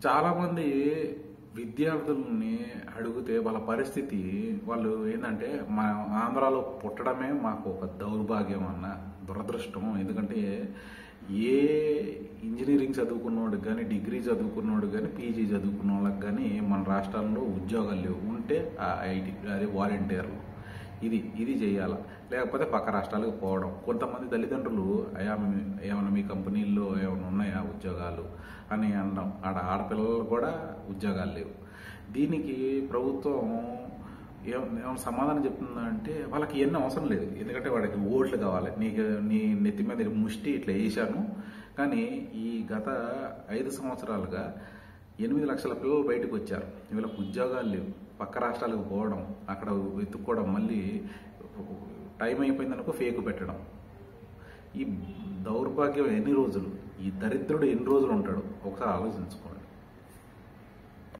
చాలామంది విద్యార్థుల్ని అడిగితే వాళ్ళ పరిస్థితి వాళ్ళు ఏంటంటే మా ఆంధ్రాలో పుట్టడమే మాకు ఒక దౌర్భాగ్యం అన్న దురదృష్టం ఎందుకంటే ఏ ఇంజనీరింగ్ చదువుకున్నోడికి కానీ డిగ్రీ చదువుకున్నోడు కానీ పీజీ చదువుకున్న వాళ్ళకి కానీ మన రాష్ట్రాల్లో ఉద్యోగాలు లేవు ఉంటే ఆ ఐటీ అదే వాలంటీర్లు ఇది ఇది చేయాల లేకపోతే పక్క రాష్ట్రాలకు పోవడం కొంతమంది తల్లిదండ్రులు అయా మీ- ఏమైనా మీ కంపెనీల్లో ఏమైనా ఉన్నాయా ఉద్యోగాలు అని అనడం ఆడ ఆడపిల్లలు కూడా ఉద్యోగాలు లేవు దీనికి ప్రభుత్వం ఏం ఏమైనా సమాధానం చెప్తుందంటే వాళ్ళకి ఎన్ని అవసరం లేదు ఎందుకంటే వాడికి ఓట్లు కావాలి నీకు నీ నెత్తి మీద ముష్టి ఇట్లా వేసాను కానీ ఈ గత ఐదు సంవత్సరాలుగా ఎనిమిది లక్షల పిల్లలు బయటకు వచ్చారు వీళ్ళకి ఉద్యోగాలు లేవు పక్క రాష్ట్రాలకు పోవడం అక్కడ వెతుక్కోవడం మళ్ళీ టైం అయిపోయిందనుకో ఫేక్ పెట్టడం ఈ దౌర్భాగ్యం ఎన్ని రోజులు ఈ దరిద్రుడు ఎన్ని రోజులు ఉంటాడు ఒకసారి ఆలోచించుకోండి